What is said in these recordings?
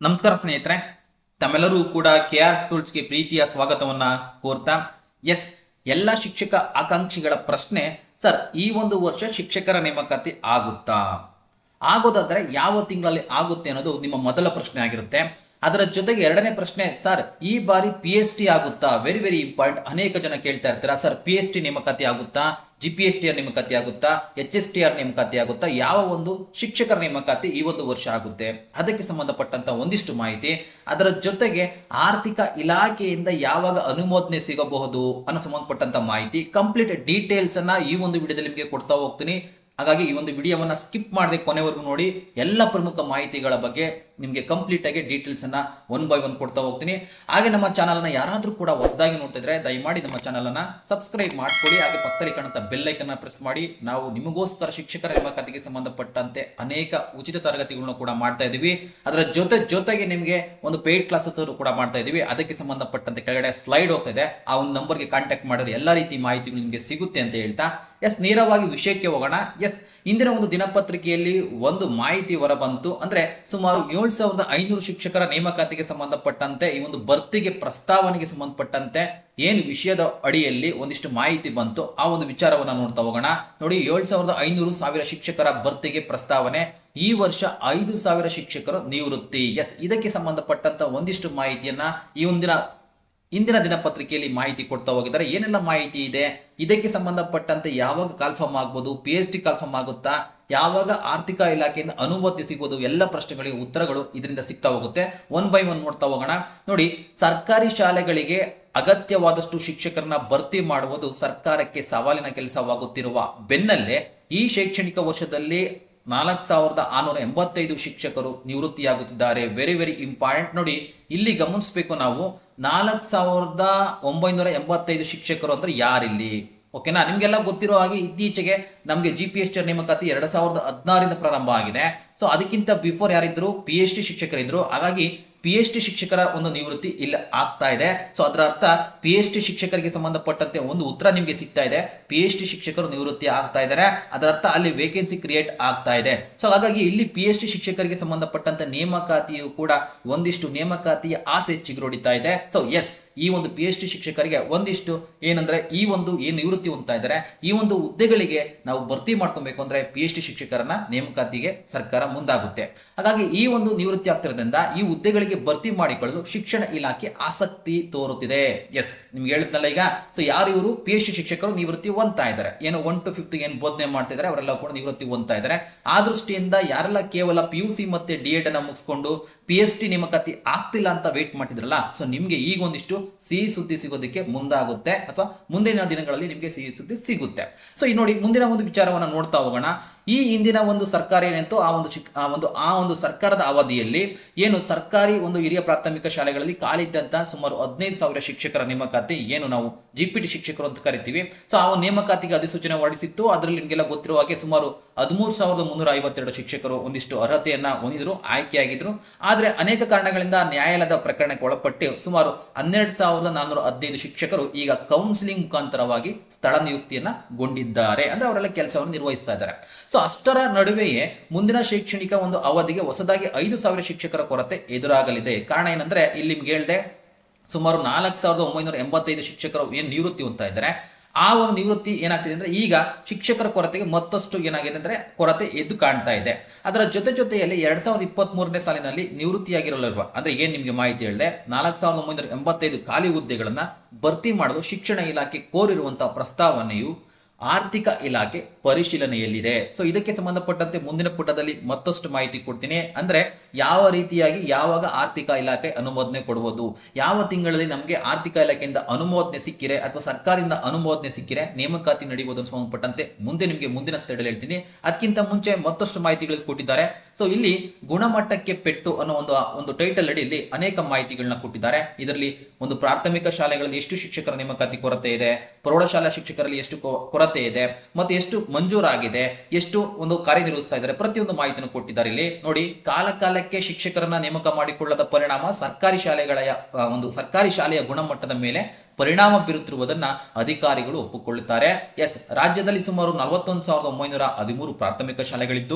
ನಮಸ್ಕಾರ ಸ್ನೇಹಿತರೆ ತಮ್ಮೆಲ್ಲರೂ ಕೂಡ ಕೆ ಆರ್ ಟೂಲ್ಸ್ಗೆ ಪ್ರೀತಿಯ ಸ್ವಾಗತವನ್ನ ಕೋರ್ತಾ ಎಸ್ ಎಲ್ಲ ಶಿಕ್ಷಕ ಆಕಾಂಕ್ಷಿಗಳ ಪ್ರಶ್ನೆ ಸರ್ ಈ ಒಂದು ವರ್ಷ ಶಿಕ್ಷಕರ ನೇಮಕಾತಿ ಆಗುತ್ತಾ ಆಗೋದಾದ್ರೆ ಯಾವ ತಿಂಗಳಲ್ಲಿ ಆಗುತ್ತೆ ಅನ್ನೋದು ನಿಮ್ಮ ಮೊದಲ ಪ್ರಶ್ನೆ ಆಗಿರುತ್ತೆ ಅದರ ಜೊತೆಗೆ ಎರಡನೇ ಪ್ರಶ್ನೆ ಸರ್ ಈ ಬಾರಿ ಪಿ ಎಸ್ ಟಿ ಆಗುತ್ತಾ ವೆರಿ ವೆರಿ ಇಂಪಾರ್ಟೆಂಟ್ ಅನೇಕ ಜನ ಕೇಳ್ತಾ ಇರ್ತೀರಾ ಸರ್ ಪಿ ಎಸ್ ಟಿ ನೇಮಕಾತಿ ಆಗುತ್ತಾ G P S T R ನೇಮಕಾತಿ ಆಗುತ್ತಾ ಎಚ್ ಎಸ್ ಟಿ ಆರ್ ನೇಮಕಾತಿ ಆಗುತ್ತಾ ಯಾವ ಒಂದು ಶಿಕ್ಷಕರ ನೇಮಕಾತಿ ಈ ಒಂದು ವರ್ಷ ಆಗುತ್ತೆ ಅದಕ್ಕೆ ಸಂಬಂಧಪಟ್ಟಂತ ಒಂದಿಷ್ಟು ಮಾಹಿತಿ ಅದರ ಜೊತೆಗೆ ಆರ್ಥಿಕ ಇಲಾಖೆಯಿಂದ ಯಾವಾಗ ಅನುಮೋದನೆ ಸಿಗಬಹುದು ಅನ್ನೋ ಸಂಬಂಧಪಟ್ಟಂತ ಮಾಹಿತಿ ಕಂಪ್ಲೀಟ್ ಡೀಟೇಲ್ಸ್ ಅನ್ನ ಈ ಒಂದು ವಿಡಿಯೋದಲ್ಲಿ ನಿಮಗೆ ಕೊಡ್ತಾ ಹೋಗ್ತೀನಿ ಹಾಗಾಗಿ ಈ ಒಂದು ವಿಡಿಯೋವನ್ನ ಸ್ಕಿಪ್ ಮಾಡದೆ ಕೊನೆವರೆಗೂ ನೋಡಿ ಎಲ್ಲ ಪ್ರಮುಖ ಮಾಹಿತಿಗಳ ಬಗ್ಗೆ ನಿಮಗೆ ಕಂಪ್ಲೀಟ್ ಆಗಿ ಡೀಟೇಲ್ಸ್ ಅನ್ನ ಒನ್ ಬೈ ಒನ್ ಕೊಡ್ತಾ ಹೋಗ್ತೀನಿ ಹಾಗೆ ನಮ್ಮ ಚಾನಲ್ ಅನ್ನ ಯಾರಾದ್ರೂ ಕೂಡ ಹೊಸದಾಗಿ ನೋಡ್ತಾ ಇದ್ರೆ ದಯಮಾಡಿ ನಮ್ಮ ಚಾನಲ್ ಅನ್ನ ಸಬ್ಸ್ಕ್ರೈಬ್ ಮಾಡ್ಕೊಳ್ಳಿ ಹಾಗೆ ಪಕ್ಕದಲ್ಲಿ ಕಾಣುವಂತ ಬೆಲ್ ಐಕನ್ ಪ್ರೆಸ್ ಮಾಡಿ ನಾವು ನಿಮಗೋಸ್ಕರ ಶಿಕ್ಷಕರ ನೇಮಕಾತಿಗೆ ಸಂಬಂಧಪಟ್ಟಂತೆ ಅನೇಕ ಉಚಿತ ತರಗತಿಗಳನ್ನು ಕೂಡ ಮಾಡ್ತಾ ಇದೀವಿ ಅದರ ಜೊತೆ ಜೊತೆಗೆ ನಿಮಗೆ ಒಂದು ಪೇಯ್ಡ್ ಕ್ಲಾಸಸ್ ಕೂಡ ಮಾಡ್ತಾ ಇದೀವಿ ಅದಕ್ಕೆ ಸಂಬಂಧಪಟ್ಟಂತೆ ಕೆಳಗಡೆ ಸ್ಲೈಡ್ ಹೋಗ್ತಾ ಇದೆ ಆ ಒಂದು ನಂಬರ್ಗೆ ಕಾಂಟ್ಯಾಕ್ಟ್ ಮಾಡಿದ್ರೆ ಎಲ್ಲ ರೀತಿ ಮಾಹಿತಿಗಳು ನಿಮಗೆ ಸಿಗುತ್ತೆ ಅಂತ ಹೇಳ್ತಾ ಎಸ್ ನೇರವಾಗಿ ವಿಷಯಕ್ಕೆ ಹೋಗೋಣ ಎಸ್ ಇಂದಿನ ಒಂದು ದಿನಪತ್ರಿಕೆಯಲ್ಲಿ ಒಂದು ಮಾಹಿತಿ ಹೊರಬಂತು ಅಂದ್ರೆ ಸುಮಾರು ಏಳು ಸಾವಿರದ ಐನೂರು ಶಿಕ್ಷಕರ ನೇಮಕಾತಿಗೆ ಸಂಬಂಧಪಟ್ಟಂತೆ ಈ ಒಂದು ಭರ್ತಿಗೆ ಪ್ರಸ್ತಾವನೆಗೆ ಸಂಬಂಧಪಟ್ಟಂತೆ ಏನು ವಿಷಯದ ಅಡಿಯಲ್ಲಿ ಒಂದಿಷ್ಟು ಮಾಹಿತಿ ಬಂತು ಆ ಒಂದು ವಿಚಾರವನ್ನ ನೋಡ್ತಾ ಹೋಗೋಣ ನೋಡಿ ಏಳು ಸಾವಿರದ ಐನೂರು ಸಾವಿರ ಶಿಕ್ಷಕರ ಭರ್ತಿಗೆ ಪ್ರಸ್ತಾವನೆ ಈ ವರ್ಷ ಐದು ಸಾವಿರ ಶಿಕ್ಷಕರು ನಿವೃತ್ತಿ ಎಸ್ ಇದಕ್ಕೆ ಸಂಬಂಧಪಟ್ಟಂತ ಒಂದಿಷ್ಟು ಮಾಹಿತಿಯನ್ನ ಈ ಒಂದಿನ ಇಂದಿನ ದಿನಪತ್ರಿಕೆಯಲ್ಲಿ ಮಾಹಿತಿ ಕೊಡ್ತಾ ಹೋಗಿದ್ದಾರೆ ಏನೆಲ್ಲ ಮಾಹಿತಿ ಇದೆ ಇದಕ್ಕೆ ಸಂಬಂಧಪಟ್ಟಂತೆ ಯಾವಾಗ ಕಾಲ್ಫಾರ್ಮ್ ಆಗ್ಬೋದು ಪಿ ಎಚ್ ಡಿ ಕಾಲ್ಫಾರ್ಮ್ ಆಗುತ್ತಾ ಯಾವಾಗ ಆರ್ಥಿಕ ಇಲಾಖೆಯಿಂದ ಅನುಮತಿ ಸಿಗೋದು ಎಲ್ಲ ಪ್ರಶ್ನೆಗಳಿಗೆ ಉತ್ತರಗಳು ಇದರಿಂದ ಸಿಗ್ತಾ ಹೋಗುತ್ತೆ ಒನ್ ಬೈ ಒನ್ ನೋಡ್ತಾ ಹೋಗೋಣ ನೋಡಿ ಸರ್ಕಾರಿ ಶಾಲೆಗಳಿಗೆ ಅಗತ್ಯವಾದಷ್ಟು ಶಿಕ್ಷಕರನ್ನ ಭರ್ತಿ ಮಾಡುವುದು ಸರ್ಕಾರಕ್ಕೆ ಸವಾಲಿನ ಕೆಲಸವಾಗುತ್ತಿರುವ ಬೆನ್ನಲ್ಲೇ ಈ ಶೈಕ್ಷಣಿಕ ವರ್ಷದಲ್ಲಿ ನಾಲ್ಕು ಸಾವಿರದ ಆರುನೂರ ಎಂಬತ್ತೈದು ಶಿಕ್ಷಕರು ನಿವೃತ್ತಿಯಾಗುತ್ತಿದ್ದಾರೆ ವೆರಿ ವೆರಿ ಇಂಪಾರ್ಟೆಂಟ್ ನೋಡಿ ಇಲ್ಲಿ ಗಮನಿಸಬೇಕು ನಾವು ನಾಲ್ಕು ಸಾವಿರದ ಒಂಬೈನೂರ ಎಂಬತ್ತೈದು ಶಿಕ್ಷಕರು ಅಂದ್ರೆ ಯಾರಿಲ್ಲಿ ಓಕೆನಾ ನಿಮ್ಗೆಲ್ಲ ಗೊತ್ತಿರೋ ಹಾಗೆ ಇತ್ತೀಚೆಗೆ ನಮಗೆ ಜಿ ಪಿ ಎಸ್ ಟಿ ನೇಮಕಾತಿ ಎರಡ್ ಸಾವಿರದ ಹದಿನಾರಿಂದ ಪ್ರಾರಂಭ ಆಗಿದೆ ಸೊ ಅದಕ್ಕಿಂತ ಬಿಫೋರ್ ಯಾರಿದ್ರು ಪಿ ಎಚ್ ಡಿ ಶಿಕ್ಷಕರಿದ್ರು ಹಾಗಾಗಿ ಪಿ ಎಚ್ ಡಿ ಶಿಕ್ಷಕರ ಒಂದು ನಿವೃತ್ತಿ ಇಲ್ಲ ಆಗ್ತಾ ಇದೆ ಸೊ ಅದರ ಅರ್ಥ ಪಿ ಎಚ್ ಡಿ ಶಿಕ್ಷಕರಿಗೆ ಸಂಬಂಧಪಟ್ಟಂತೆ ಒಂದು ಉತ್ತರ ನಿಮಗೆ ಸಿಗ್ತಾ ಇದೆ ಪಿ ಎಚ್ ಡಿ ಶಿಕ್ಷಕರು ನಿವೃತ್ತಿ ಆಗ್ತಾ ಇದ್ದಾರೆ ಅದರ ಅರ್ಥ ಅಲ್ಲಿ ವೇಕೆನ್ಸಿ ಕ್ರಿಯೇಟ್ ಆಗ್ತಾ ಇದೆ ಸೊ ಹಾಗಾಗಿ ಇಲ್ಲಿ ಪಿ ಎಚ್ ಡಿ ಶಿಕ್ಷಕರಿಗೆ ಸಂಬಂಧಪಟ್ಟಂತೆ ನೇಮಕಾತಿಯು ಕೂಡ ಒಂದಿಷ್ಟು ನೇಮಕಾತಿಯ ಆಸೆ ಚಿಗುರೊಡಿತಾ ಇದೆ ಸೊ ಎಸ್ ಈ ಒಂದು ಪಿ ಎಚ್ ಡಿ ಶಿಕ್ಷಕರಿಗೆ ಒಂದಿಷ್ಟು ಏನಂದ್ರೆ ಈ ಒಂದು ಏನು ನಿವೃತ್ತಿ ಹೊಂದ್ತಾ ಇದ್ದಾರೆ ಈ ಒಂದು ಹುದ್ದೆಗಳಿಗೆ ನಾವು ಭರ್ತಿ ಮಾಡ್ಕೊಬೇಕು ಅಂದ್ರೆ ಪಿ ಎಚ್ ಡಿ ಶಿಕ್ಷಕರನ್ನ ನೇಮಕಾತಿಗೆ ಸರ್ಕಾರ ಮುಂದಾಗುತ್ತೆ ಹಾಗಾಗಿ ಈ ಒಂದು ನಿವೃತ್ತಿ ಆಗ್ತಿರೋದ್ರಿಂದ ಈ ಹುದ್ದೆಗಳಿಗೆ ಭರ್ತಿ ಮಾಡಿಕೊಳ್ಳಲು ಶಿಕ್ಷಣ ಇಲಾಖೆ ಆಸಕ್ತಿ ತೋರುತ್ತಿದೆ ಎಸ್ ನಿಮ್ಗೆ ಹೇಳಿದ್ನಲ್ಲ ಈಗ ಸೊ ಯಾರು ಇವರು ಪಿ ಎಚ್ ಡಿ ಶಿಕ್ಷಕರು ನಿವೃತ್ತಿ ಹೊಂದ್ತಾ ಇದ್ದಾರೆ ಏನು ಒನ್ ಟು ಫಿಫ್ತ್ ಏನು ಬೋಧನೆ ಮಾಡ್ತಾ ಇದ್ದಾರೆ ಅವರೆಲ್ಲ ಕೂಡ ನಿವೃತ್ತಿ ಹೊಂದ್ತಾ ಇದ್ದಾರೆ ಆ ದೃಷ್ಟಿಯಿಂದ ಯಾರೆಲ್ಲ ಕೇವಲ ಪಿ ಯು ಸಿ ಮತ್ತೆ ಡಿ ಎಡ್ ಅನ್ನ ಮುಗಿಸ್ಕೊಂಡು ಪಿ ಎಚ್ ಡಿ ನೇಮಕಾತಿ ಆಗ್ತಿಲ್ಲ ಅಂತ ವೇಟ್ ಮಾಡ್ತಿದ್ರಲ್ಲ ಸೊ ನಿಮ್ಗೆ ಈಗ ಒಂದಿಷ್ಟು ಸಿಹಿ ಸುದ್ದಿ ಸಿಗೋದಕ್ಕೆ ಮುಂದಾಗುತ್ತೆ ಅಥವಾ ಮುಂದಿನ ದಿನಗಳಲ್ಲಿ ನಿಮಗೆ ಸಿಹಿ ಸುದ್ದಿ ಸಿಗುತ್ತೆ ಸೊ ಈ ನೋಡಿ ಮುಂದಿನ ಒಂದು ವಿಚಾರವನ್ನ ನೋಡ್ತಾ ಹೋಗೋಣ ಈ ಹಿಂದಿನ ಒಂದು ಸರ್ಕಾರ ಏನಿತ್ತು ಆ ಒಂದು ಶಿಕ್ ಆ ಒಂದು ಆ ಒಂದು ಸರ್ಕಾರದ ಅವಧಿಯಲ್ಲಿ ಏನು ಸರ್ಕಾರಿ ಒಂದು ಹಿರಿಯ ಪ್ರಾಥಮಿಕ ಶಾಲೆಗಳಲ್ಲಿ ಖಾಲಿದ್ದಂತ ಸುಮಾರು ಹದಿನೈದು ಸಾವಿರ ಶಿಕ್ಷಕರ ನೇಮಕಾತಿ ಏನು ನಾವು ಜಿ ಪಿ ಟಿ ಶಿಕ್ಷಕರು ಅಂತ ಕರಿತೀವಿ ಸೊ ಆ ಒಂದು ನೇಮಕಾತಿಗೆ ಅಧಿಸೂಚನೆ ಹೊರಡಿಸಿತ್ತು ಅದರಲ್ಲಿ ನಿಮಗೆಲ್ಲ ಗೊತ್ತಿರುವ ಹಾಗೆ ಸುಮಾರು ಹದಿಮೂರು ಸಾವಿರದ ಮುನ್ನೂರ ಐವತ್ತೆರಡು ಶಿಕ್ಷಕರು ಒಂದಿಷ್ಟು ಅರ್ಹತೆಯನ್ನ ಹೊಂದಿದ್ರು ಆಯ್ಕೆಯಾಗಿದ್ರು ಆದರೆ ಅನೇಕ ಕಾರಣಗಳಿಂದ ನ್ಯಾಯಾಲಯದ ಪ್ರಕರಣಕ್ಕೆ ಒಳಪಟ್ಟು ಸುಮಾರು ಹನ್ನೆರಡು ಸಾವಿರದ ನಾನ್ನೂರ ಹದಿನೈದು ಶಿಕ್ಷಕರು ಈಗ ಕೌನ್ಸಿಲಿಂಗ್ ಮುಖಾಂತರವಾಗಿ ಸ್ಥಳ ನಿಯುಕ್ತಿಯನ್ನ ಗೊಂಡಿದ್ದಾರೆ ಅಂದ್ರೆ ಅವರೆಲ್ಲ ಕೆಲಸವನ್ನು ನಿರ್ವಹಿಸ್ತಾ ಇದ್ದಾರೆ ಸೊ ಅಷ್ಟರ ನಡುವೆಯೇ ಮುಂದಿನ ಶೈಕ್ಷಣಿಕ ಒಂದು ಅವಧಿಗೆ ಹೊಸದಾಗಿ ಐದು ಸಾವಿರ ಶಿಕ್ಷಕರ ಕೊರತೆ ಎದುರಾಗಲಿದೆ ಕಾರಣ ಏನಂದ್ರೆ ಇಲ್ಲಿ ನಿಮ್ಗೆ ಹೇಳ್ದೆ ಸುಮಾರು ನಾಲ್ಕು ಸಾವಿರದ ಒಂಬೈನೂರ ಎಂಬತ್ತೈದು ಶಿಕ್ಷಕರು ಏನು ನಿವೃತ್ತಿ ಹೊಂದ್ತಾ ಇದ್ದಾರೆ ಆ ಒಂದು ನಿವೃತ್ತಿ ಏನಾಗ್ತಿದೆ ಅಂದ್ರೆ ಈಗ ಶಿಕ್ಷಕರ ಕೊರತೆಗೆ ಮತ್ತಷ್ಟು ಏನಾಗಿದೆ ಅಂದ್ರೆ ಕೊರತೆ ಎದ್ದು ಕಾಣ್ತಾ ಇದೆ ಅದರ ಜೊತೆ ಜೊತೆಯಲ್ಲಿ ಎರಡ್ ಸಾವಿರದ ಇಪ್ಪತ್ತ್ ಮೂರನೇ ಸಾಲಿನಲ್ಲಿ ನಿವೃತ್ತಿಯಾಗಿರಲಿರುವ ಅಂದ್ರೆ ಏನ್ ನಿಮ್ಗೆ ಮಾಹಿತಿ ಹೇಳಿದೆ ನಾಲ್ಕು ಸಾವಿರದ ಒಂಬೈನೂರ ಎಂಬತ್ತೈದು ಖಾಲಿ ಹುದ್ದೆಗಳನ್ನ ಭರ್ತಿ ಮಾಡಲು ಶಿಕ್ಷಣ ಇಲಾಖೆ ಕೋರಿರುವಂತಹ ಪ್ರಸ್ತಾವನೆಯು ಆರ್ಥಿಕ ಇಲಾಖೆ ಪರಿಶೀಲನೆಯಲ್ಲಿದೆ ಸೊ ಇದಕ್ಕೆ ಸಂಬಂಧಪಟ್ಟಂತೆ ಮುಂದಿನ ಪುಟದಲ್ಲಿ ಮತ್ತಷ್ಟು ಮಾಹಿತಿ ಕೊಡ್ತೀನಿ ಅಂದ್ರೆ ಯಾವ ರೀತಿಯಾಗಿ ಯಾವಾಗ ಆರ್ಥಿಕ ಇಲಾಖೆ ಅನುಮೋದನೆ ಕೊಡುವುದು ಯಾವ ತಿಂಗಳಲ್ಲಿ ನಮಗೆ ಆರ್ಥಿಕ ಇಲಾಖೆಯಿಂದ ಅನುಮೋದನೆ ಸಿಕ್ಕಿರೆ ಅಥವಾ ಸರ್ಕಾರದಿಂದ ಅನುಮೋದನೆ ಸಿಕ್ಕಿರೆ ನೇಮಕಾತಿ ನಡೆಯುವುದನ್ನು ಸಂಬಂಧಪಟ್ಟಂತೆ ಮುಂದೆ ನಿಮಗೆ ಮುಂದಿನ ಸ್ಥಳದಲ್ಲಿ ಹೇಳ್ತೀನಿ ಅದಕ್ಕಿಂತ ಮುಂಚೆ ಮತ್ತಷ್ಟು ಮಾಹಿತಿಗಳು ಕೊಟ್ಟಿದ್ದಾರೆ ಸೊ ಇಲ್ಲಿ ಗುಣಮಟ್ಟಕ್ಕೆ ಪೆಟ್ಟು ಅನ್ನೋ ಒಂದು ಒಂದು ಟೈಟಲ್ ಅಡಿಯಲ್ಲಿ ಅನೇಕ ಮಾಹಿತಿಗಳನ್ನ ಕೊಟ್ಟಿದ್ದಾರೆ ಇದರಲ್ಲಿ ಒಂದು ಪ್ರಾಥಮಿಕ ಶಾಲೆಗಳಲ್ಲಿ ಎಷ್ಟು ಶಿಕ್ಷಕರ ನೇಮಕಾತಿ ಕೊರತೆ ಇದೆ ಪ್ರೌಢಶಾಲಾ ಶಿಕ್ಷಕರಲ್ಲಿ ಎಷ್ಟು ಕೊರತೆ ಇದೆ ಮತ್ತೆ ಎಷ್ಟು ಮಂಜೂರಾಗಿದೆ ಎಷ್ಟು ಒಂದು ಕಾರ್ಯನಿರ್ವಹಿಸ್ತಾ ಇದ್ದಾರೆ ಪ್ರತಿಯೊಂದು ಮಾಹಿತಿಯನ್ನು ಕೊಟ್ಟಿದ್ದಾರೆ ಇಲ್ಲಿ ನೋಡಿ ಕಾಲ ಕಾಲಕ್ಕೆ ಶಿಕ್ಷಕರನ್ನ ನೇಮಕ ಮಾಡಿಕೊಳ್ಳದ ಪರಿಣಾಮ ಸರ್ಕಾರಿ ಶಾಲೆಗಳ ಒಂದು ಸರ್ಕಾರಿ ಶಾಲೆಯ ಗುಣಮಟ್ಟದ ಮೇಲೆ ಪರಿಣಾಮ ಬೀರುತ್ತಿರುವುದನ್ನ ಅಧಿಕಾರಿಗಳು ಒಪ್ಪಿಕೊಳ್ಳುತ್ತಾರೆ ಎಸ್ ರಾಜ್ಯದಲ್ಲಿ ಸುಮಾರು ನಲವತ್ತೊಂದು ಸಾವಿರದ ಒಂಬೈನೂರ ಹದಿಮೂರು ಪ್ರಾಥಮಿಕ ಶಾಲೆಗಳಿದ್ದು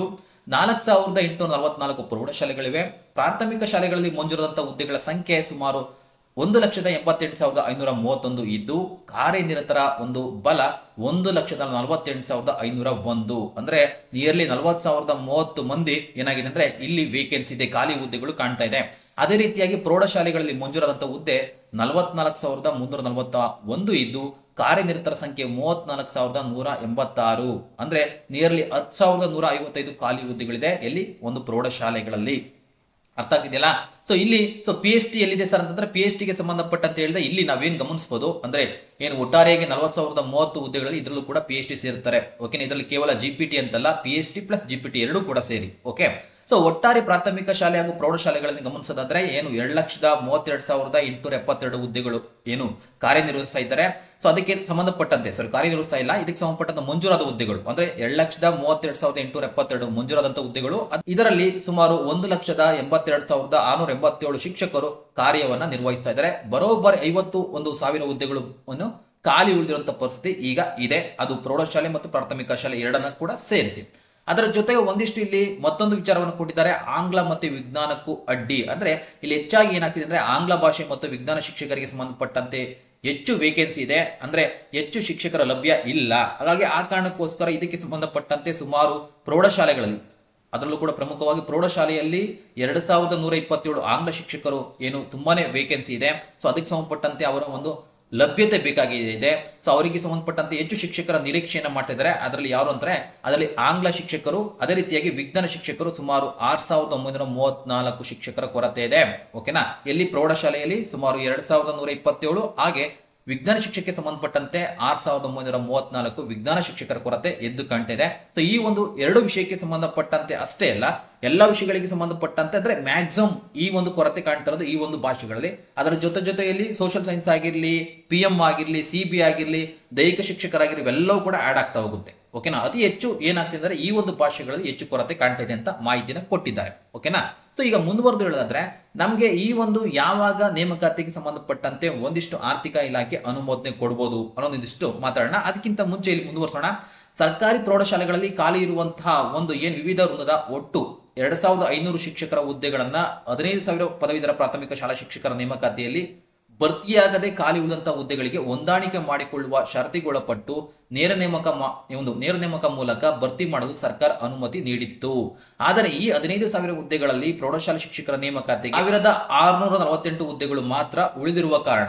ನಾಲ್ಕು ಸಾವಿರದ ಎಂಟುನೂರ ನಲವತ್ನಾಲ್ಕು ಪ್ರೌಢಶಾಲೆಗಳಿವೆ ಪ್ರಾಥಮಿಕ ಶಾಲೆಗಳಲ್ಲಿ ಮಂಜೂರಾದಂತಹ ಹುದ್ದೆಗಳ ಸಂಖ್ಯೆ ಸುಮಾರು ಒಂದು ಲಕ್ಷದ ಎಂಬತ್ತೆಂಟು ಸಾವಿರದ ಐನೂರ ಮೂವತ್ತೊಂದು ಇದ್ದು ಕಾರ್ಯನಿರತರ ಒಂದು ಬಲ ಒಂದು ಲಕ್ಷದ ನಲವತ್ತೆಂಟು ಸಾವಿರದ ಐನೂರ ಒಂದು ಅಂದ್ರೆ ನಿಯರ್ಲಿ ನಲವತ್ತು ಸಾವಿರದ ಮೂವತ್ತು ಮಂದಿ ಏನಾಗಿದೆ ಅಂದ್ರೆ ಇಲ್ಲಿ ವೇಕೆನ್ಸಿ ಇದೆ ಖಾಲಿ ಹುದ್ದೆಗಳು ಕಾಣ್ತಾ ಇದೆ ಅದೇ ರೀತಿಯಾಗಿ ಪ್ರೌಢಶಾಲೆಗಳಲ್ಲಿ ಮಂಜೂರಾದಂತಹ ಹುದ್ದೆ ನಲವತ್ನಾಲ್ಕು ಸಾವಿರದ ಮುನ್ನೂರ ನಲವತ್ತ ಒಂದು ಇದ್ದು ಕಾರ್ಯನಿರತರ ಸಂಖ್ಯೆ ಮೂವತ್ನಾಲ್ಕು ಸಾವಿರದ ನೂರ ಎಂಬತ್ತಾರು ಅಂದ್ರೆ ನಿಯರ್ಲಿ ಹತ್ತು ಸಾವಿರದ ನೂರ ಐವತ್ತೈದು ಖಾಲಿ ಹುದ್ದೆಗಳಿದೆ ಎಲ್ಲಿ ಒಂದು ಪ್ರೌಢಶಾಲೆಗಳಲ್ಲಿ ಅರ್ಥ ಆಗಿದೆಯಲ್ಲ ಸೊ ಇಲ್ಲಿ ಸೊ ಪಿ ಎಚ್ ಟಿ ಎಲ್ಲಿದೆ ಸರ್ ಅಂತಂದ್ರೆ ಪಿ ಎಚ್ ಟಿಗೆ ಸಂಬಂಧಪಟ್ಟಂತೆ ಹೇಳಿದ್ರೆ ಇಲ್ಲಿ ನಾವೇನ್ ಗಮನಿಸಬಹುದು ಅಂದ್ರೆ ಏನು ಒಟ್ಟಾರೆಯಾಗಿ ನಲವತ್ತು ಸಾವಿರದ ಮೂವತ್ತು ಹುದ್ದೆಗಳಲ್ಲಿ ಇದರಲ್ಲೂ ಕೂಡ ಪಿ ಎಚ್ ಟಿ ಸೇರ್ತಾರೆ ಓಕೆ ಇದರಲ್ಲಿ ಕೇವಲ ಜಿ ಪಿ ಟಿ ಅಂತಲ್ಲ P H T plus G P T ಎರಡೂ ಕೂಡ ಸೇರಿ ಓಕೆ ಸೊ ಒಟ್ಟಾರೆ ಪ್ರಾಥಮಿಕ ಶಾಲೆ ಹಾಗೂ ಪ್ರೌಢಶಾಲೆಗಳನ್ನು ಗಮನಿಸೋದಾದ್ರೆ ಏನು ಎರಡು ಲಕ್ಷದ ಮೂವತ್ತೆರಡು ಸಾವಿರದ ಎಂಟುನೂರ ಎಪ್ಪತ್ತೆರಡು ಹುದ್ದೆಗಳು ಏನು ಕಾರ್ಯನಿರ್ವಹಿಸ್ತಾ ಇದ್ದಾರೆ ಸೊ ಅದಕ್ಕೆ ಸಂಬಂಧಪಟ್ಟಂತೆ ಸರ್ ಕಾರ್ಯನಿರ್ವಹಿಸ್ತಾ ಇಲ್ಲ ಇದಕ್ಕೆ ಸಂಬಂಧಪಟ್ಟಂತ ಮಂಜೂರಾದ ಹುದ್ದೆಗಳು ಅಂದ್ರೆ ಎರಡು ಲಕ್ಷದ ಮೂವತ್ತೆರಡು ಸಾವಿರದ ಎಂಟುನೂರ ಎಪ್ಪತ್ತೆರಡು ಮಂಜೂರಾದಂತಹ ಹುದ್ದೆಗಳು ಅದ್- ಇದರಲ್ಲಿ ಸುಮಾರು ಒಂದು ಲಕ್ಷದ ಎಂಬತ್ತೆರಡು ಸಾವಿರದ ಆರುನೂರ ಎಂಬತ್ತೇಳು ಶಿಕ್ಷಕರು ಕಾರ್ಯವನ್ನ ನಿರ್ವಹಿಸ್ತಾ ಇದ್ದಾರೆ ಬರೋಬ್ಬರಿ ಐವತ್ತು ಒಂದು ಸಾವಿರ ಹುದ್ದೆಗಳು ಅನ್ನು ಖಾಲಿ ಉಳಿದಿರುವಂತಹ ಪರಿಸ್ಥಿತಿ ಈಗ ಇದೆ ಅದು ಪ್ರೌಢಶಾಲೆ ಮತ್ತು ಪ್ರಾಥಮಿಕ ಶಾಲೆ ಎರಡನ್ನ ಕೂಡ ಸೇರಿಸಿ ಅದರ ಜೊತೆಗೆ ಒಂದಿಷ್ಟು ಇಲ್ಲಿ ಮತ್ತೊಂದು ವಿಚಾರವನ್ನು ಕೊಟ್ಟಿದ್ದಾರೆ ಆಂಗ್ಲ ಮತ್ತು ವಿಜ್ಞಾನಕ್ಕೂ ಅಡ್ಡಿ ಅಂದ್ರೆ ಇಲ್ಲಿ ಹೆಚ್ಚಾಗಿ ಏನಾಗ್ತಿದೆ ಅಂದ್ರೆ ಆಂಗ್ಲ ಭಾಷೆ ಮತ್ತು ವಿಜ್ಞಾನ ಶಿಕ್ಷಕರಿಗೆ ಸಂಬಂಧಪಟ್ಟಂತೆ ಹೆಚ್ಚು ವೇಕೆನ್ಸಿ ಇದೆ ಅಂದ್ರೆ ಹೆಚ್ಚು ಶಿಕ್ಷಕರ ಲಭ್ಯ ಇಲ್ಲ ಹಾಗಾಗಿ ಆ ಕಾರಣಕ್ಕೋಸ್ಕರ ಇದಕ್ಕೆ ಸಂಬಂಧಪಟ್ಟಂತೆ ಸುಮಾರು ಪ್ರೌಢಶಾಲೆಗಳಲ್ಲಿ ಅದರಲ್ಲೂ ಕೂಡ ಪ್ರಮುಖವಾಗಿ ಪ್ರೌಢಶಾಲೆಯಲ್ಲಿ ಎರಡು ಸಾವಿರದ ನೂರ ಇಪ್ಪತ್ತೇಳು ಆಂಗ್ಲ ಶಿಕ್ಷಕರು ಏನು ತುಂಬಾನೇ ವೇಕೆನ್ಸಿ ಇದೆ ಸೊ ಅದಕ್ಕೆ ಸಂಬಂಧಪಟ್ಟಂತೆ ಅವರ ಒಂದು ಲಭ್ಯತೆ ಬೇಕಾಗಿದೆ ಸೊ ಅವರಿಗೆ ಸಂಬಂಧಪಟ್ಟಂತೆ ಹೆಚ್ಚು ಶಿಕ್ಷಕರ ನಿರೀಕ್ಷೆಯನ್ನು ಮಾಡ್ತಾ ಇದ್ದಾರೆ ಅದರಲ್ಲಿ ಯಾರು ಅಂದ್ರೆ ಅದರಲ್ಲಿ ಆಂಗ್ಲ ಶಿಕ್ಷಕರು ಅದೇ ರೀತಿಯಾಗಿ ವಿಜ್ಞಾನ ಶಿಕ್ಷಕರು ಸುಮಾರು ಆರ್ ಸಾವಿರದ ಒಂಬೈನೂರ ಮೂವತ್ನಾಲ್ಕು ಶಿಕ್ಷಕರ ಕೊರತೆ ಇದೆ ಓಕೆನಾ ಎಲ್ಲಿ ಪ್ರೌಢಶಾಲೆಯಲ್ಲಿ ಸುಮಾರು ಎರಡ್ ಸಾವಿರದ ನೂರ ಇಪ್ಪತ್ತೇಳು ಹಾಗೆ ವಿಜ್ಞಾನ ಶಿಕ್ಷಕಕ್ಕೆ ಸಂಬಂಧಪಟ್ಟಂತೆ ಆರ್ ಸಾವಿರದ ಒಂಬೈನೂರ ಮೂವತ್ನಾಲ್ಕು ವಿಜ್ಞಾನ ಶಿಕ್ಷಕರ ಕೊರತೆ ಎದ್ದು ಕಾಣ್ತಾ ಇದೆ ಸೊ ಈ ಒಂದು ಎರಡು ವಿಷಯಕ್ಕೆ ಸಂಬಂಧಪಟ್ಟಂತೆ ಅಷ್ಟೇ ಅಲ್ಲ ಎಲ್ಲ ವಿಷಯಗಳಿಗೆ ಸಂಬಂಧಪಟ್ಟಂತೆ ಅಂದ್ರೆ ಮ್ಯಾಕ್ಸಿಮಮ್ ಈ ಒಂದು ಕೊರತೆ ಕಾಣ್ತಾ ಇರೋದು ಈ ಒಂದು ಭಾಷೆಗಳಲ್ಲಿ ಅದರ ಜೊತೆ ಜೊತೆಯಲ್ಲಿ ಸೋಷಿಯಲ್ ಸೈನ್ಸ್ ಆಗಿರ್ಲಿ ಪಿ ಎಂ ಆಗಿರ್ಲಿ ಸಿ ಬಿ ಆಗಿರ್ಲಿ ದೈಹಿಕ ಶಿಕ್ಷಕರಾಗಿರ್ಲಿ ಇವೆಲ್ಲವೂ ಕೂಡ ಆಡ್ ಆಗ್ತಾ ಹೋಗುತ್ತೆ ಓಕೆನಾ ಅತಿ ಹೆಚ್ಚು ಏನಾಗ್ತಿದೆ ಅಂದ್ರೆ ಈ ಒಂದು ಭಾಷೆಗಳಲ್ಲಿ ಹೆಚ್ಚು ಕೊರತೆ ಕಾಣ್ತಾ ಇದೆ ಅಂತ ಮಾಹಿತಿನ ಕೊಟ್ಟಿದ್ದಾರೆ ಓಕೆನಾ ಸೊ ಈಗ ಮುಂದುವರೆದು ಹೇಳೋದಾದ್ರೆ ನಮಗೆ ಈ ಒಂದು ಯಾವಾಗ ನೇಮಕಾತಿಗೆ ಸಂಬಂಧಪಟ್ಟಂತೆ ಒಂದಿಷ್ಟು ಆರ್ಥಿಕ ಇಲಾಖೆ ಅನುಮೋದನೆ ಕೊಡ್ಬೋದು ಅನ್ನೋದೊಂದಿಷ್ಟು ಮಾತಾಡೋಣ ಅದಕ್ಕಿಂತ ಮುಂಚೆ ಇಲ್ಲಿ ಮುಂದುವರ್ಸೋಣ ಸರ್ಕಾರಿ ಪ್ರೌಢಶಾಲೆಗಳಲ್ಲಿ ಖಾಲಿ ಇರುವಂತಹ ಒಂದು ಏನು ವಿವಿಧ ವೃಂದದ ಒಟ್ಟು ಎರಡ್ ಸಾವಿರದ ಐನೂರು ಶಿಕ್ಷಕರ ಹುದ್ದೆಗಳನ್ನ ಹದಿನೈದು ಸಾವಿರ ಪದವೀಧರ ಪ್ರಾಥಮಿಕ ಶಾಲಾ ಶಿಕ್ಷಕರ ನೇಮಕಾತಿಯಲ್ಲಿ ಭರ್ತಿಯಾಗದೆ ಖಾಲಿ ಉಳಿದಂತಹ ಹುದ್ದೆಗಳಿಗೆ ಹೊಂದಾಣಿಕೆ ಮಾಡಿಕೊಳ್ಳುವ ಷರತ್ತಿಗೊಳಪಟ್ಟು ನೇರ ನೇಮಕ ಮಾ- ಒಂದು ನೇರ ನೇಮಕ ಮೂಲಕ ಭರ್ತಿ ಮಾಡಲು ಸರ್ಕಾರ ಅನುಮತಿ ನೀಡಿತ್ತು ಆದರೆ ಈ ಹದಿನೈದು ಸಾವಿರ ಹುದ್ದೆಗಳಲ್ಲಿ ಪ್ರೌಢಶಾಲಾ ಶಿಕ್ಷಕರ ನೇಮಕಾತಿಗೆ ಸಾವಿರದ ಆರುನೂರ ನಲವತ್ತೆಂಟು ಹುದ್ದೆಗಳು ಮಾತ್ರ ಉಳಿದಿರುವ ಕಾರಣ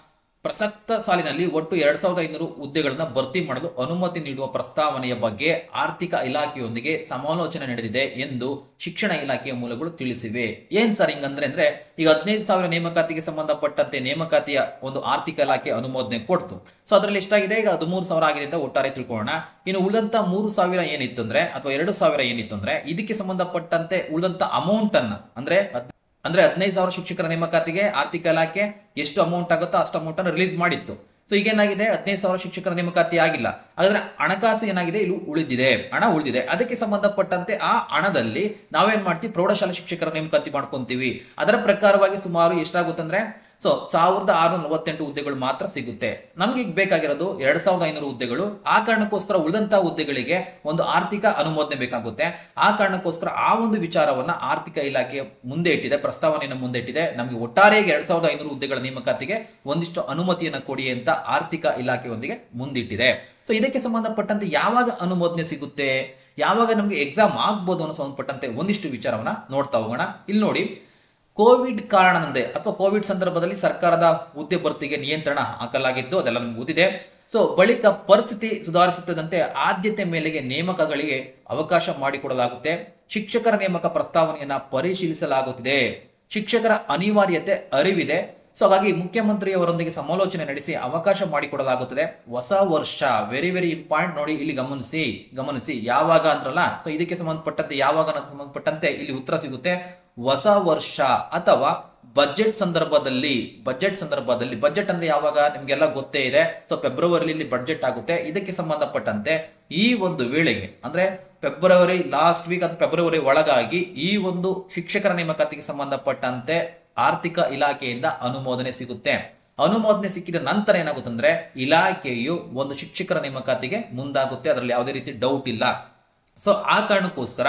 ಪ್ರಸಕ್ತ ಸಾಲಿನಲ್ಲಿ ಒಟ್ಟು ಎರಡ್ ಸಾವಿರದ ಐನೂರು ಹುದ್ದೆಗಳನ್ನ ಭರ್ತಿ ಮಾಡಲು ಅನುಮತಿ ನೀಡುವ ಪ್ರಸ್ತಾವನೆಯ ಬಗ್ಗೆ ಆರ್ಥಿಕ ಇಲಾಖೆಯೊಂದಿಗೆ ಸಮಾಲೋಚನೆ ನಡೆದಿದೆ ಎಂದು ಶಿಕ್ಷಣ ಇಲಾಖೆಯ ಮೂಲಗಳು ತಿಳಿಸಿವೆ ಏನ್ ಸರ್ ಹಿಂಗಂದ್ರೆ ಅಂದ್ರೆ ಈಗ ಹದಿನೈದು ಸಾವಿರ ನೇಮಕಾತಿಗೆ ಸಂಬಂಧಪಟ್ಟಂತೆ ನೇಮಕಾತಿಯ ಒಂದು ಆರ್ಥಿಕ ಇಲಾಖೆ ಅನುಮೋದನೆ ಕೊಡ್ತು ಸೊ ಅದರಲ್ಲಿ ಎಷ್ಟಾಗಿದೆ ಈಗ ಹದಿಮೂರು ಸಾವಿರ ಆಗಿದೆ ಅಂತ ಒಟ್ಟಾರೆ ತಿಳ್ಕೊಳ್ಳೋಣ ಇನ್ನು ಉಳಿದಂತ ಮೂರು ಸಾವಿರ ಏನಿತ್ತು ಅಂದ್ರೆ ಅಥವಾ ಎರಡು ಸಾವಿರ ಏನಿತ್ತು ಅಂದ್ರೆ ಇದಕ್ಕೆ ಸಂಬಂಧಪಟ್ಟಂತೆ ಉಳಿದಂತ ಅಮೌಂಟ್ ಅನ್ನ ಅಂದ್ರೆ ಹದ್- ಅಂದ್ರೆ ಹದಿನೈದು ಸಾವಿರ ಶಿಕ್ಷಕರ ನೇಮಕಾತಿಗೆ ಆರ್ಥಿಕ ಇಲಾಖೆ ಎಷ್ಟು ಅಮೌಂಟ್ ಆಗುತ್ತೋ ಅಷ್ಟು ಅಮೌಂಟ್ ಅನ್ನು ರಿಲೀಸ್ ಮಾಡಿತ್ತು ಸೊ ಈಗ ಏನಾಗಿದೆ ಹದಿನೈದು ಸಾವಿರ ಶಿಕ್ಷಕರ ನೇಮಕಾತಿ ಆಗಿಲ್ಲ ಹಾಗಾದ್ರೆ ಹಣಕಾಸು ಏನಾಗಿದೆ ಇಲ್ಲಿ ಉಳಿದಿದೆ ಹಣ ಉಳಿದಿದೆ ಅದಕ್ಕೆ ಸಂಬಂಧಪಟ್ಟಂತೆ ಆ ಹಣದಲ್ಲಿ ನಾವೇನ್ ಮಾಡ್ತೀವಿ ಪ್ರೌಢಶಾಲಾ ಶಿಕ್ಷಕರ ನೇಮಕಾತಿ ಮಾಡ್ಕೊಂತೀವಿ ಅದರ ಪ್ರಕಾರವಾಗಿ ಸುಮಾರು ಎಷ್ಟಾಗುತ್ತಂದ್ರೆ ಸೊ ಸಾವಿರದ ಆರುನೂರ ನಲವತ್ತೆಂಟು ಹುದ್ದೆಗಳು ಮಾತ್ರ ಸಿಗುತ್ತೆ ನಮ್ಗೆ ಈಗ ಬೇಕಾಗಿರೋದು ಎರಡ್ ಸಾವಿರದ ಐನೂರು ಹುದ್ದೆಗಳು ಆ ಕಾರಣಕ್ಕೋಸ್ಕರ ಉಳಿದಂತಹ ಹುದ್ದೆಗಳಿಗೆ ಒಂದು ಆರ್ಥಿಕ ಅನುಮೋದನೆ ಬೇಕಾಗುತ್ತೆ ಆ ಕಾರಣಕ್ಕೋಸ್ಕರ ಆ ಒಂದು ವಿಚಾರವನ್ನ ಆರ್ಥಿಕ ಇಲಾಖೆ ಮುಂದೆ ಇಟ್ಟಿದೆ ಪ್ರಸ್ತಾವನೆಯನ್ನು ಮುಂದೆ ಇಟ್ಟಿದೆ ನಮಗೆ ಒಟ್ಟಾರೆಯಾಗಿ ಎರಡ್ ಸಾವಿರದ ಐನೂರು ಹುದ್ದೆಗಳ ನೇಮಕಾತಿಗೆ ಒಂದಿಷ್ಟು ಅನುಮತಿಯನ್ನು ಕೊಡಿ ಅಂತ ಆರ್ಥಿಕ ಇಲಾಖೆಯೊಂದಿಗೆ ಮುಂದಿಟ್ಟಿದೆ ಸೊ ಇದಕ್ಕೆ ಸಂಬಂಧಪಟ್ಟಂತೆ ಯಾವಾಗ ಅನುಮೋದನೆ ಸಿಗುತ್ತೆ ಯಾವಾಗ ನಮಗೆ ಎಕ್ಸಾಮ್ ಆಗ್ಬೋದು ಅನ್ನೋ ಸಂಬಂಧಪಟ್ಟಂತೆ ಒಂದಿಷ್ಟು ವಿಚಾರವನ್ನ ನೋಡ್ತಾ ಹೋಗೋಣ ಇಲ್ಲಿ ನೋಡಿ ಕೋವಿಡ್ ಕಾರಣದಂತೆ ಅಥವಾ ಕೋವಿಡ್ ಸಂದರ್ಭದಲ್ಲಿ ಸರ್ಕಾರದ ಹುದ್ದೆ ಭರ್ತಿಗೆ ನಿಯಂತ್ರಣ ಹಾಕಲಾಗಿದ್ದು ಅದೆಲ್ಲ ನಮ್ಗೆ ಓದಿದೆ ಸೊ ಬಳಿಕ ಪರಿಸ್ಥಿತಿ ಸುಧಾರಿಸುತ್ತದಂತೆ ಆದ್ಯತೆ ಮೇಲೆಗೆ ನೇಮಕಗಳಿಗೆ ಅವಕಾಶ ಮಾಡಿಕೊಡಲಾಗುತ್ತೆ ಶಿಕ್ಷಕರ ನೇಮಕ ಪ್ರಸ್ತಾವನೆಯನ್ನ ಪರಿಶೀಲಿಸಲಾಗುತ್ತಿದೆ ಶಿಕ್ಷಕರ ಅನಿವಾರ್ಯತೆ ಅರಿವಿದೆ ಸೊ ಹಾಗಾಗಿ ಮುಖ್ಯಮಂತ್ರಿಯವರೊಂದಿಗೆ ಸಮಾಲೋಚನೆ ನಡೆಸಿ ಅವಕಾಶ ಮಾಡಿಕೊಡಲಾಗುತ್ತದೆ ಹೊಸ ವರ್ಷ ವೆರಿ ವೆರಿ ಇಂಪಾರ್ಟೆಂಟ್ ನೋಡಿ ಇಲ್ಲಿ ಗಮನಿಸಿ ಗಮನಿಸಿ ಯಾವಾಗ ಅಂದ್ರಲ್ಲ ಸೊ ಇದಕ್ಕೆ ಸಂಬಂಧಪಟ್ಟಂತೆ ಯಾವಾಗ ಅನ್ನೋದಕ್ಕೆ ಸಂಬಂಧಪಟ್ಟಂತೆ ಇಲ್ಲಿ ಉತ್ತರ ಸಿಗುತ್ತೆ ಹೊಸ ವರ್ಷ ಅಥವಾ ಬಜೆಟ್ ಸಂದರ್ಭದಲ್ಲಿ ಬಜೆಟ್ ಸಂದರ್ಭದಲ್ಲಿ ಬಜೆಟ್ ಅಂದ್ರೆ ಯಾವಾಗ ನಿಮ್ಗೆಲ್ಲ ಗೊತ್ತೇ ಇದೆ ಸೊ ಫೆಬ್ರವರಿಲಿ ಬಜೆಟ್ ಆಗುತ್ತೆ ಇದಕ್ಕೆ ಸಂಬಂಧಪಟ್ಟಂತೆ ಈ ಒಂದು ವೇಳೆಗೆ ಅಂದ್ರೆ ಫೆಬ್ರವರಿ ಲಾಸ್ಟ್ ವೀಕ್ ಅಥವಾ ಫೆಬ್ರವರಿ ಒಳಗಾಗಿ ಈ ಒಂದು ಶಿಕ್ಷಕರ ನೇಮಕಾತಿಗೆ ಸಂಬಂಧಪಟ್ಟಂತೆ ಆರ್ಥಿಕ ಇಲಾಖೆಯಿಂದ ಅನುಮೋದನೆ ಸಿಗುತ್ತೆ ಅನುಮೋದನೆ ಸಿಕ್ಕಿದ ನಂತರ ಏನಾಗುತ್ತಂದ್ರೆ ಇಲಾಖೆಯು ಒಂದು ಶಿಕ್ಷಕರ ನೇಮಕಾತಿಗೆ ಮುಂದಾಗುತ್ತೆ ಅದರಲ್ಲಿ ಯಾವುದೇ ರೀತಿ ಡೌಟ್ ಇಲ್ಲ ಸೊ ಆ ಕಾರಣಕ್ಕೋಸ್ಕರ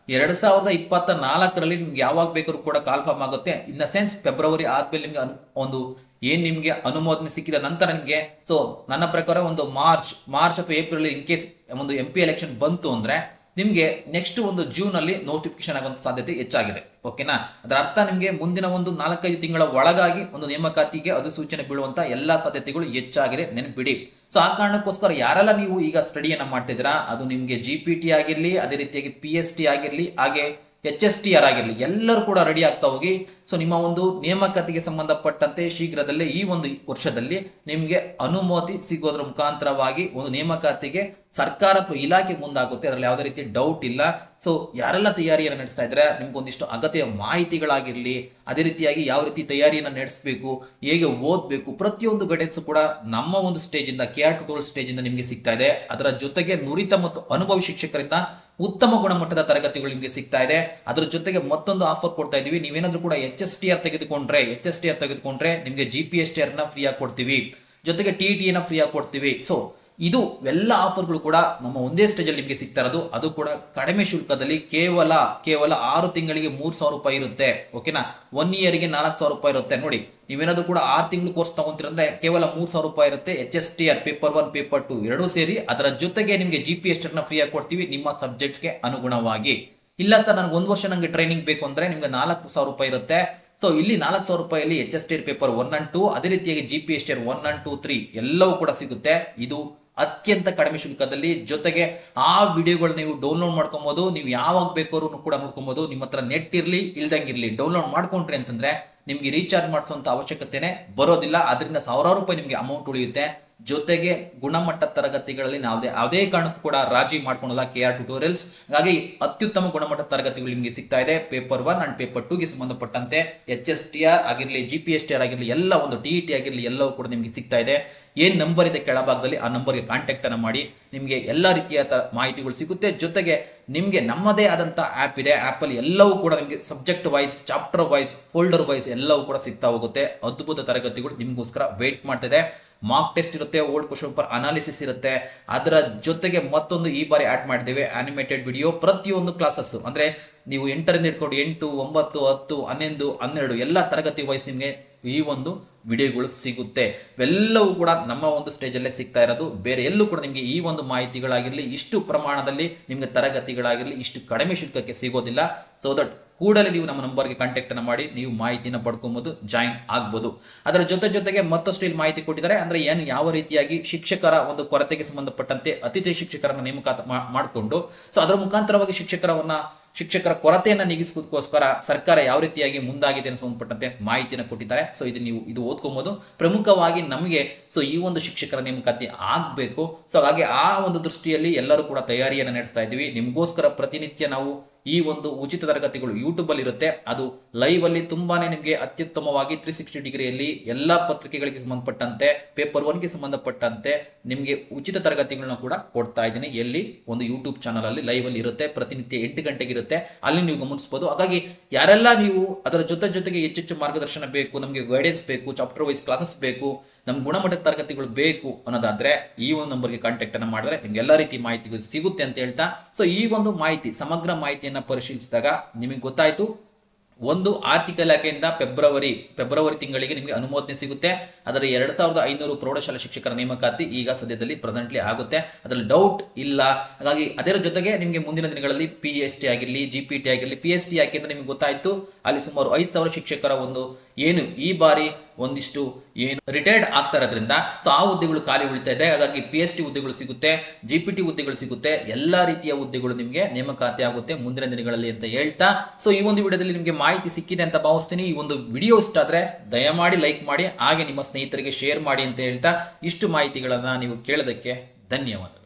ಎರಡ್ ಸಾವಿರದ ಇಪ್ಪತ್ತ ನಾಲ್ಕರಲ್ಲಿ ನಿಮ್ಗೆ ಯಾವಾಗ ಬೇಕಾದ್ರೂ ಕೂಡ ಕಾಲ್ಫಾರ್ಮ್ ಆಗುತ್ತೆ ಇನ್ ದ ಸೆನ್ಸ್ ಫೆಬ್ರವರಿ ಆದ್ಮೇಲೆ ನಿಮ್ಗೆ ಅನ್- ಒಂದು ಏನ್ ನಿಮ್ಗೆ ಅನುಮೋದನೆ ಸಿಕ್ಕಿದ ನಂತರ ನಿಮ್ಗೆ ಸೊ ನನ್ನ ಪ್ರಕಾರ ಒಂದು ಮಾರ್ಚ್ ಮಾರ್ಚ್ ಅಥವಾ ಏಪ್ರಿಲ್ ಇನ್ ಕೇಸ್ ಒಂದು ಎಂ ಪಿ ಎಲೆಕ್ಷನ್ ಬಂತು ಅಂದ್ರೆ ನಿಮ್ಗೆ ನೆಕ್ಸ್ಟ್ ಒಂದು ಜೂನ್ ಅಲ್ಲಿ ನೋಟಿಫಿಕೇಶನ್ ಆಗುವಂತ ಸಾಧ್ಯತೆ ಹೆಚ್ಚಾಗಿದೆ ಓಕೆನಾ ಅದರ ಅರ್ಥ ನಿಮ್ಗೆ ಮುಂದಿನ ಒಂದು ನಾಲ್ಕೈದು ತಿಂಗಳ ಒಳಗಾಗಿ ಒಂದು ನೇಮಕಾತಿಗೆ ಅಧಿಸೂಚನೆ ಬೀಳುವಂತ ಎಲ್ಲಾ ಸಾಧ್ಯತೆಗಳು ಹೆಚ್ಚಾಗಿದೆ ನೆನಪಿಡಿ ಸೊ ಆ ಕಾರಣಕ್ಕೋಸ್ಕರ ಯಾರೆಲ್ಲ ನೀವು ಈಗ ಸ್ಟಡಿಯನ್ನ ಮಾಡ್ತಿದ್ದೀರಾ ಅದು ನಿಮ್ಗೆ ಜಿ ಪಿ ಟಿ ಆಗಿರ್ಲಿ ಅದೇ ರೀತಿಯಾಗಿ ಪಿ ಎಸ್ ಟಿ ಆಗಿರ್ಲಿ ಹಾಗೆ ಎಚ್ ಎಸ್ ಟಿ ಆರ್ ಆಗಿರಲಿ ಎಲ್ಲರೂ ಕೂಡ ರೆಡಿ ಆಗ್ತಾ ಹೋಗಿ ಸೊ ನಿಮ್ಮ ಒಂದು ನೇಮಕಾತಿಗೆ ಸಂಬಂಧಪಟ್ಟಂತೆ ಶೀಘ್ರದಲ್ಲೇ ಈ ಒಂದು ವರ್ಷದಲ್ಲಿ ನಿಮಗೆ ಅನುಮತಿ ಸಿಗೋದ್ರ ಮುಖಾಂತರವಾಗಿ ಒಂದು ನೇಮಕಾತಿಗೆ ಸರ್ಕಾರ ಅಥವಾ ಇಲಾಖೆ ಮುಂದಾಗುತ್ತೆ ಅದರಲ್ಲಿ ಯಾವುದೇ ರೀತಿ ಡೌಟ್ ಇಲ್ಲ ಸೊ ಯಾರೆಲ್ಲ ತಯಾರಿಯನ್ನು ನಡೆಸ್ತಾ ಇದ್ರೆ ನಿಮ್ಗೆ ಒಂದಿಷ್ಟು ಅಗತ್ಯ ಮಾಹಿತಿಗಳಾಗಿರ್ಲಿ ಅದೇ ರೀತಿಯಾಗಿ ಯಾವ ರೀತಿ ತಯಾರಿಯನ್ನು ನಡೆಸಬೇಕು ಹೇಗೆ ಓದಬೇಕು ಪ್ರತಿಯೊಂದು ಗೈಡೆನ್ಸ್ ಕೂಡ ನಮ್ಮ ಒಂದು ಸ್ಟೇಜ್ ಇಂದ ಕೆ ಆರ್ ಟು ಸ್ಟೇಜ್ ಇಂದ ನಿಮಗೆ ಸಿಗ್ತಾ ಇದೆ ಅದರ ಜೊತೆಗೆ ನುರಿತ ಮತ್ತು ಅನುಭವಿ ಶಿಕ್ಷಕರಿಂದ ಉತ್ತಮ ಗುಣಮಟ್ಟದ ತರಗತಿಗಳು ನಿಮಗೆ ಸಿಗ್ತಾ ಇದೆ ಅದ್ರ ಜೊತೆಗೆ ಮತ್ತೊಂದು ಆಫರ್ ಕೊಡ್ತಾ ಇದೀವಿ ನೀವೇನಾದ್ರೂ ಕೂಡ ಎಚ್ ಎಸ್ ಟಿ ಆರ್ ತೆಗೆದುಕೊಂಡ್ರೆ ಎಚ್ ಎಸ್ ಟಿ ಆರ್ ತೆಗೆದುಕೊಂಡ್ರೆ ನಿಮಗೆ G P S T R ನ ಫ್ರೀ ಆಗಿ ಕೊಡ್ತೀವಿ ಜೊತೆಗೆ ಟಿ ಟಿ ನ ಫ್ರೀ ಆಗಿ ಕೊಡ್ತೀವಿ ಸೊ ಇದು ಎಲ್ಲ ಆಫರ್ಗಳು ಕೂಡ ನಮ್ಮ ಒಂದೇ ಸ್ಟೇಜ್ ಅಲ್ಲಿ ನಿಮಗೆ ಸಿಗ್ತಾ ಇರೋದು ಅದು ಕೂಡ ಕಡಿಮೆ ಶುಲ್ಕದಲ್ಲಿ ಕೇವಲ ಕೇವಲ ಆರು ತಿಂಗಳಿಗೆ ಮೂರ್ ಸಾವಿರ ರೂಪಾಯಿ ಇರುತ್ತೆ ಓಕೆನಾ ಒನ್ ಇಯರ್ಗೆ ನಾಲ್ಕು ಸಾವಿರ ರೂಪಾಯಿ ಇರುತ್ತೆ ನೋಡಿ ನೀವೇನಾದ್ರೂ ಕೂಡ ಆರು ತಿಂಗಳು ಕೋರ್ಸ್ ತಗೊಂತೀರಂದ್ರೆ ಕೇವಲ ಮೂರ್ ಸಾವಿರ ರೂಪಾಯಿ ಇರುತ್ತೆ H S T R paper one paper two ಎರಡೂ ಸೇರಿ ಅದರ ಜೊತೆಗೆ ನಿಮಗೆ ಜಿ ಪಿ ಎಸ್ ನ ಫ್ರೀ ಆಗಿ ಕೊಡ್ತೀವಿ ನಿಮ್ಮ ಸಬ್ಜೆಕ್ಟ್ಸ್ಗೆ ಅನುಗುಣವಾಗಿ ಇಲ್ಲ ಸರ್ ನನಗೆ ಒಂದು ವರ್ಷ ನನಗೆ ಟ್ರೈನಿಂಗ್ ಬೇಕು ಅಂದ್ರೆ ನಿಮ್ಗೆ ನಾಲ್ಕು ಸಾವಿರ ರೂಪಾಯಿ ಇರುತ್ತೆ ಸೊ ಇಲ್ಲಿ ನಾಲ್ಕು ಸಾವಿರ ರೂಪಾಯಲ್ಲಿ H S T paper one and two ಅದೇ ರೀತಿಯಾಗಿ G P S T one and two three ಎಲ್ಲವೂ ಕೂಡ ಸಿಗುತ್ತೆ ಇದು ಅತ್ಯಂತ ಕಡಿಮೆ ಶುಲ್ಕದಲ್ಲಿ ಜೊತೆಗೆ ಆ ವಿಡಿಯೋಗಳು ನೀವು ಡೌನ್ಲೋಡ್ ಮಾಡ್ಕೊಬಹುದು ನೀವು ಯಾವಾಗ ಬೇಕಾದ್ರೂ ಕೂಡ ನೋಡ್ಕೊಬಹುದು ನಿಮ್ಮ ಹತ್ರ ನೆಟ್ ಇರ್ಲಿ ಇಲ್ದಂಗಿರ್ಲಿ ಡೌನ್ಲೋಡ್ ಮಾಡ್ಕೊಂಡ್ರಿ ಅಂತಂದ್ರೆ ನಿಮ್ಗೆ ರೀಚಾರ್ಜ್ ಮಾಡಿಸುವಂತ ಅವಶ್ಯಕತೆನೆ ಬರೋದಿಲ್ಲ ಅದರಿಂದ ಸಾವಿರಾರು ರೂಪಾಯಿ ನಿಮ್ಗೆ ಅಮೌಂಟ್ ಉಳಿಯುತ್ತೆ ಜೊತೆಗೆ ಗುಣಮಟ್ಟ ತರಗತಿಗಳಲ್ಲಿ ಯಾವುದೇ ಯಾವುದೇ ಕಾರಣಕ್ಕೂ ಕೂಡ ರಾಜಿ ಮಾಡ್ಕೊಳಲ್ಲ ಕೆ ಆರ್ ಟ್ಯೂಟೋರಿಯಲ್ಸ್ ಹಾಗಾಗಿ ಅತ್ಯುತ್ತಮ ಗುಣಮಟ್ಟದ ತರಗತಿಗಳು ನಿಮಗೆ ಸಿಗ್ತಾ ಇದೆ ಪೇಪರ್ ಒನ್ ಅಂಡ್ ಪೇಪರ್ ಟೂಗೆ ಸಂಬಂಧಪಟ್ಟಂತೆ ಎಚ್ ಎಸ್ ಟಿ ಆರ್ ಆಗಿರಲಿ G P S T R ಆಗಿರಲಿ ಎಲ್ಲ ಒಂದು ಟಿ ಟಿ ಆಗಿರಲಿ ಎಲ್ಲವೂ ಕೂಡ ನಿಮಗೆ ಸಿಗ್ತಾ ಇದೆ ಏನ್ ನಂಬರ್ ಇದೆ ಕೆಳಭಾಗದಲ್ಲಿ ಆ ನಂಬರ್ಗೆ ಕಾಂಟ್ಯಾಕ್ಟ್ ಅನ್ನ ಮಾಡಿ ನಿಮಗೆ ಎಲ್ಲ ರೀತಿಯ ತ- ಮಾಹಿತಿಗಳು ಸಿಗುತ್ತೆ ಜೊತೆಗೆ ನಿಮಗೆ ನಮ್ಮದೇ ಆದಂತ ಆಪ್ ಇದೆ ಆಪ್ ಅಲ್ಲಿ ಎಲ್ಲವೂ ಕೂಡ ನಿಮಗೆ subject wise chapter wise folder wise ಎಲ್ಲವೂ ಕೂಡ ಸಿಗ್ತಾ ಹೋಗುತ್ತೆ ಅದ್ಭುತ ತರಗತಿಗಳು ನಿಮಗೋಸ್ಕರ ವೇಟ್ ಮಾಡ್ತಿದೆ ಮಾರ್ಕ್ ಟೆಸ್ಟ್ ಇರುತ್ತೆ ಓಲ್ಡ್ ಕ್ವಶನ್ ಪೇಪರ್ ಅನಾಲಿಸಿಸ್ ಇರುತ್ತೆ ಅದರ ಜೊತೆಗೆ ಮತ್ತೊಂದು ಈ ಬಾರಿ ಆಡ್ ಮಾಡಿದ್ದೇವೆ ಅನಿಮೇಟೆಡ್ ವಿಡಿಯೋ ಪ್ರತಿಯೊಂದು ಕ್ಲಾಸಸ್ ಅಂದ್ರೆ ನೀವು ಎಂಟರಿಂದ ಇಟ್ಕೊಂಡು ಎಂಟು ಒಂಬತ್ತು ಹತ್ತು ಹನ್ನೊಂದು ಹನ್ನೆರಡು ಎಲ್ಲ ತರಗತಿ ವೈಸ್ ನಿಮಗೆ ಈ ಒಂದು ವಿಡಿಯೋಗಳು ಸಿಗುತ್ತೆ ಇವೆಲ್ಲವೂ ಕೂಡ ನಮ್ಮ ಒಂದು ಸ್ಟೇಜಲ್ಲೇ ಸಿಗ್ತಾ ಇರೋದು ಬೇರೆ ಎಲ್ಲೂ ಕೂಡ ನಿಮಗೆ ಈ ಒಂದು ಮಾಹಿತಿಗಳಾಗಿರಲಿ ಇಷ್ಟು ಪ್ರಮಾಣದಲ್ಲಿ ನಿಮಗೆ ತರಗತಿಗಳಾಗಿರಲಿ ಇಷ್ಟು ಕಡಿಮೆ ಶುಲ್ಕಕ್ಕೆ ಸಿಗೋದಿಲ್ಲ ಸೊ ದಟ್ ಕೂಡಲೇ ನೀವು ನಮ್ಮ ನಂಬರ್ಗೆ ಕಾಂಟ್ಯಾಕ್ಟ್ ಅನ್ನ ಮಾಡಿ ನೀವು ಮಾಹಿತಿನ ಪಡ್ಕೊಬಹುದು ಜಾಯಿನ್ ಆಗ್ಬೋದು ಅದರ ಜೊತೆ ಜೊತೆಗೆ ಮತ್ತಷ್ಟು ಇಲ್ಲಿ ಮಾಹಿತಿ ಕೊಟ್ಟಿದ್ದಾರೆ ಅಂದ್ರೆ ಏನು ಯಾವ ರೀತಿಯಾಗಿ ಶಿಕ್ಷಕರ ಒಂದು ಕೊರತೆಗೆ ಸಂಬಂಧಪಟ್ಟಂತೆ ಅತಿಥಿ ಶಿಕ್ಷಕರನ್ನ ನೇಮಕಾತ ಮಾ- ಮಾಡಿಕೊಂಡು ಸೊ ಅದರ ಮುಖಾಂತರವಾಗಿ ಶಿಕ್ಷಕರವನ್ನ ಶಿಕ್ಷಕರ ಕೊರತೆಯನ್ನ ನೀಗಿಸೋದಕ್ಕೋಸ್ಕರ ಸರ್ಕಾರ ಯಾವ ರೀತಿಯಾಗಿ ಮುಂದಾಗಿದೆ ಅನ್ನೋ ಸಂಬಂಧಪಟ್ಟಂತೆ ಮಾಹಿತಿಯನ್ನು ಕೊಟ್ಟಿದ್ದಾರೆ ಸೊ ಇದು ನೀವು ಇದು ಓದ್ಕೊಬಹುದು ಪ್ರಮುಖವಾಗಿ ನಮಗೆ ಸೊ ಈ ಒಂದು ಶಿಕ್ಷಕರ ನೇಮಕಾತಿ ಆಗ್ಬೇಕು ಸೊ ಹಾಗೆ ಆ ಒಂದು ದೃಷ್ಟಿಯಲ್ಲಿ ಎಲ್ಲರೂ ಕೂಡ ತಯಾರಿಯನ್ನು ನಡೆಸ್ತಾ ಇದ್ದೀವಿ ನಿಮಗೋಸ್ಕರ ಪ್ರತಿನಿತ್ಯ ನಾವು ಈ ಒಂದು ಉಚಿತ ತರಗತಿಗಳು ಯೂಟ್ಯೂಬ್ ಅಲ್ಲಿ ಇರುತ್ತೆ ಅದು ಲೈವ್ ಅಲ್ಲಿ ತುಂಬಾನೇ ನಿಮಗೆ ಅತ್ಯುತ್ತಮವಾಗಿ ತ್ರೀ ಸಿಕ್ಸ್ಟಿ ಡಿಗ್ರಿಯಲ್ಲಿ ಎಲ್ಲಾ ಪತ್ರಿಕೆಗಳಿಗೆ ಸಂಬಂಧಪಟ್ಟಂತೆ ಪೇಪರ್ ಒನ್ಗೆ ಸಂಬಂಧಪಟ್ಟಂತೆ ನಿಮಗೆ ಉಚಿತ ತರಗತಿಗಳನ್ನ ಕೂಡ ಕೊಡ್ತಾ ಇದ್ದೀನಿ ಎಲ್ಲಿ ಒಂದು ಯೂಟ್ಯೂಬ್ ಚಾನಲ್ ಅಲ್ಲಿ ಲೈವ್ ಅಲ್ಲಿ ಇರುತ್ತೆ ಪ್ರತಿನಿತ್ಯ ಎಂಟು ಗಂಟೆಗೆ ಇರುತ್ತೆ ಅಲ್ಲಿ ನೀವು ಗಮನಿಸಬಹುದು ಹಾಗಾಗಿ ಯಾರೆಲ್ಲ ನೀವು ಅದರ ಜೊತೆ ಜೊತೆಗೆ ಹೆಚ್ಚೆಚ್ಚು ಮಾರ್ಗದರ್ಶನ ಬೇಕು ನಮಗೆ ಗೈಡೆನ್ಸ್ ಬೇಕು ಚಾಪ್ಟರ್ ವೈಸ್ ಕ್ಲಾಸಸ್ ಬೇಕು ನಮ್ಗೆ ಗುಣಮಟ್ಟದ ತರಗತಿಗಳು ಬೇಕು ಅನ್ನೋದಾದ್ರೆ ಈ ಒಂದು ನಂಬರ್ಗೆ ಕಾಂಟ್ಯಾಕ್ಟ್ ಅನ್ನ ಮಾಡಿದ್ರೆ ನಿಮ್ಗೆ ಎಲ್ಲಾ ರೀತಿ ಮಾಹಿತಿಗಳು ಸಿಗುತ್ತೆ ಅಂತ ಹೇಳ್ತಾ ಸೊ ಈ ಒಂದು ಮಾಹಿತಿ ಸಮಗ್ರ ಮಾಹಿತಿಯನ್ನ ಪರಿಶೀಲಿಸಿದಾಗ ನಿಮಗೆ ಗೊತ್ತಾಯ್ತು ಒಂದು ಆರ್ಥಿಕ ಇಲಾಖೆಯಿಂದ ಫೆಬ್ರವರಿ ಫೆಬ್ರವರಿ ತಿಂಗಳಿಗೆ ನಿಮಗೆ ಅನುಮೋದನೆ ಸಿಗುತ್ತೆ ಅದರ ಎರಡ್ ಸಾವಿರದ ಐನೂರು ಪ್ರೌಢಶಾಲಾ ಶಿಕ್ಷಕರ ನೇಮಕಾತಿ ಈಗ ಸದ್ಯದಲ್ಲಿ ಪ್ರೆಸೆಂಟ್ಲಿ ಆಗುತ್ತೆ ಅದರಲ್ಲಿ ಡೌಟ್ ಇಲ್ಲ ಹಾಗಾಗಿ ಅದರ ಜೊತೆಗೆ ನಿಮಗೆ ಮುಂದಿನ ದಿನಗಳಲ್ಲಿ ಪಿ ಎಸ್ ಟಿ ಆಗಿರಲಿ ಜಿ ಪಿ ಟಿ ಆಗಿರಲಿ ಪಿ ಎಸ್ ಟಿ ಯಾಕೆಂದ್ರೆ ನಿಮ್ಗೆ ಗೊತ್ತಾಯ್ತು ಅಲ್ಲಿ ಸುಮಾರು ಐದು ಸಾವಿರ ಶಿಕ್ಷಕರ ಒಂದು ಏನು ಈ ಬಾರಿ ಒಂದಿಷ್ಟು ಏನು ರಿಟೈರ್ಡ್ ಆಗ್ತಾ ಇರೋದ್ರಿಂದ ಸೊ ಆ ಹುದ್ದೆಗಳು ಖಾಲಿ ಉಳಿತಾ ಇದೆ ಹಾಗಾಗಿ ಪಿ ಎಸ್ ಟಿ ಹುದ್ದೆಗಳು ಸಿಗುತ್ತೆ ಜಿ ಪಿ ಟಿ ಹುದ್ದೆಗಳು ಸಿಗುತ್ತೆ ಎಲ್ಲಾ ರೀತಿಯ ಹುದ್ದೆಗಳು ನಿಮಗೆ ನೇಮಕಾತಿ ಆಗುತ್ತೆ ಮುಂದಿನ ದಿನಗಳಲ್ಲಿ ಅಂತ ಹೇಳ್ತಾ ಸೊ ಈ ಒಂದು ವಿಡಿಯೋದಲ್ಲಿ ನಿಮಗೆ ಮಾಹಿತಿ ಸಿಕ್ಕಿದೆ ಅಂತ ಭಾವಿಸ್ತೀನಿ ಈ ಒಂದು ವಿಡಿಯೋ ಇಷ್ಟ ಆದ್ರೆ ದಯಮಾಡಿ ಲೈಕ್ ಮಾಡಿ ಹಾಗೆ ನಿಮ್ಮ ಸ್ನೇಹಿತರಿಗೆ ಶೇರ್ ಮಾಡಿ ಅಂತ ಹೇಳ್ತಾ ಇಷ್ಟು ಮಾಹಿತಿಗಳನ್ನ ನೀವು ಕೇಳೋದಕ್ಕೆ ಧನ್ಯವಾದ